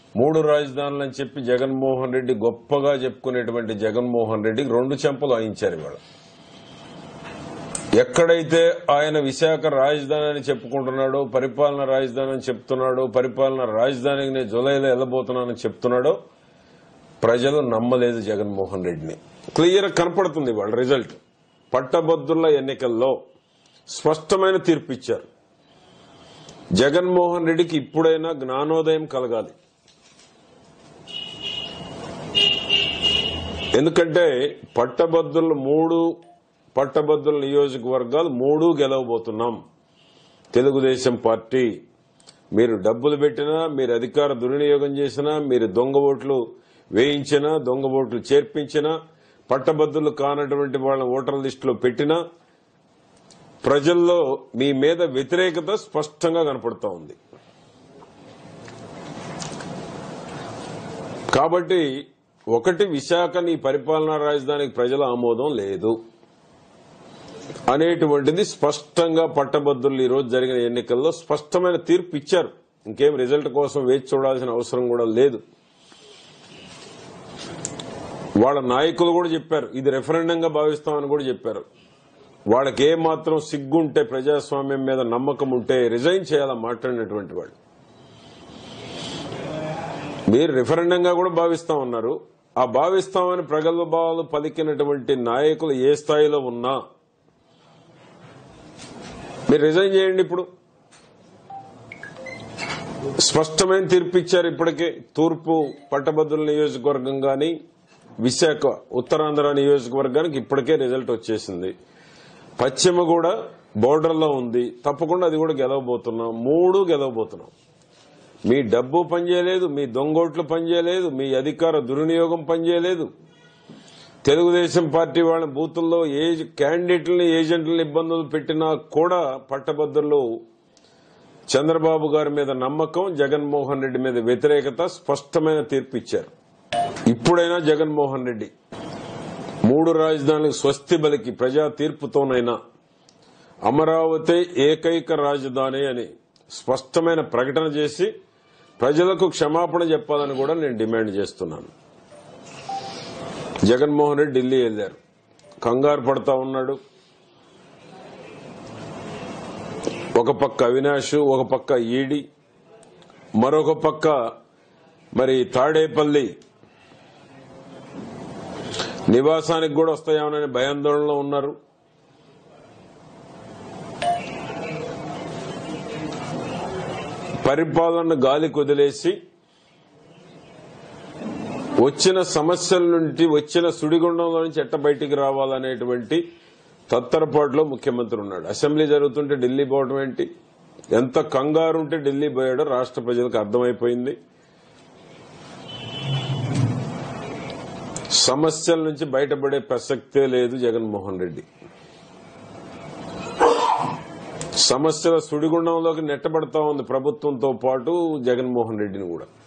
మూడు రాజధానులు అని చెప్పి జగన్మోహన్ రెడ్డి గొప్పగా చెప్పుకునేటువంటి జగన్మోహన్ రెడ్డికి రెండు చెంపలు వాయించారు ఇవాళ ఎక్కడైతే ఆయన విశాఖ రాజధాని అని చెప్పుకుంటున్నాడో పరిపాలన రాజధాని అని చెప్తున్నాడో పరిపాలన రాజధానికి నేను జులైలో వెళ్ళబోతున్నానని చెప్తున్నాడో ప్రజలు నమ్మలేదు జగన్మోహన్ రెడ్డిని క్లియర్ కనపడుతుంది వాళ్ళ రిజల్ట్ పట్టభద్రుల ఎన్నికల్లో స్పష్టమైన తీర్పు ఇచ్చారు జగన్మోహన్ రెడ్డికి ఇప్పుడైనా జ్ఞానోదయం కలగాలి ఎందుకంటే పట్టభద్రులు మూడు పట్టభద్రుల నియోజకవర్గాలు మూడు గెలవబోతున్నాం తెలుగుదేశం పార్టీ మీరు డబ్బులు పెట్టినా మీరు అధికార దుర్వినియోగం చేసినా మీరు దొంగ ఓట్లు వేయించినా దొంగ ఓట్లు చేర్పించినా పట్టభద్రులు కానటువంటి వాళ్ళ ఓటర్ లిస్టులో పెట్టినా ప్రజల్లో మీ మీద వ్యతిరేకత స్పష్టంగా కనపడుతూ ఉంది కాబట్టి ఒకటి విశాఖ నీ పరిపాలనా రాజధానికి ప్రజల ఆమోదం లేదు అనేటువంటిది స్పష్టంగా పట్టభద్రులు ఈ రోజు జరిగిన ఎన్నికల్లో స్పష్టమైన తీర్పు ఇచ్చారు ఇంకేం రిజల్ట్ కోసం వేచి చూడాల్సిన అవసరం కూడా లేదు వాళ్ళ నాయకులు కూడా చెప్పారు ఇది రెఫరెండంగా భావిస్తామని కూడా చెప్పారు వాళ్ళకి ఏ మాత్రం సిగ్గుంటే ప్రజాస్వామ్యం మీద నమ్మకం ఉంటే రిజైన్ చేయాలా మాట్లాడినటువంటి వాళ్ళు మీరు రిఫరెండంగా కూడా భావిస్తామన్నారు ఆ భావిస్తామని ప్రగల్భావాలు పలికినటువంటి నాయకులు ఏ స్థాయిలో ఉన్నా మీరు రిజైన్ చేయండి ఇప్పుడు స్పష్టమైన తీర్పు ఇచ్చారు ఇప్పటికే తూర్పు పట్టభద్రుల నియోజకవర్గం గాని విశాఖ ఉత్తరాంధ్ర నియోజకవర్గానికి ఇప్పటికే రిజల్ట్ వచ్చేసింది పశ్చిమ కూడా బోర్డర్లో ఉంది తప్పకుండా అది కూడా గెలవబోతున్నాం మూడు గెలవబోతున్నాం మీ డబ్బు పనిచేయలేదు మీ దొంగోట్లు పనిచేయలేదు మీ అధికార దుర్వినియోగం పనిచేయలేదు తెలుగుదేశం పార్టీ వాళ్ళ బూతుల్లో ఏ క్యాండిడేట్లని ఏజెంట్లని ఇబ్బందులు పెట్టినా కూడా పట్టభద్రులు చంద్రబాబు గారి మీద నమ్మకం జగన్మోహన్ రెడ్డి మీద వ్యతిరేకత స్పష్టమైన తీర్పు ఇచ్చారు ఇప్పుడైనా జగన్మోహన్ రెడ్డి మూడు రాజధానులకు స్వస్తి బలికి ప్రజా తీర్పుతోనైనా అమరావతి ఏకైక రాజధాని అని స్పష్టమైన ప్రకటన చేసి ప్రజలకు క్షమాపణ చెప్పాలని కూడా నేను డిమాండ్ చేస్తున్నాను జగన్మోహన్ రెడ్డి ఢిల్లీ వెళ్లారు కంగారు పడతా ఉన్నాడు ఒక పక్క అవినాష్ ఒక పక్క ఈడి మరొక పక్క మరి తాడేపల్లి నివాసానికి కూడా వస్తాయేమోనని భయాందోళనలో ఉన్నారు పరిపాలన గాలి కుదిలేసి వచ్చిన సమస్యల నుండి వచ్చిన సుడిగుండంలో నుంచి ఎట్ట బయటికి రావాలనేటువంటి తత్తరపాటులో ముఖ్యమంత్రి ఉన్నాడు అసెంబ్లీ జరుగుతుంటే ఢిల్లీ పోవడం ఏంటి ఎంత కంగారు ఉంటే ఢిల్లీ పోయాడో రాష్ట్ర ప్రజలకు అర్థమైపోయింది సమస్యల నుంచి బయటపడే ప్రసక్తే లేదు జగన్మోహన్ రెడ్డి సమస్యల సుడిగుండంలోకి నెట్టబడతా ఉంది ప్రభుత్వంతో పాటు జగన్మోహన్ రెడ్డిని కూడా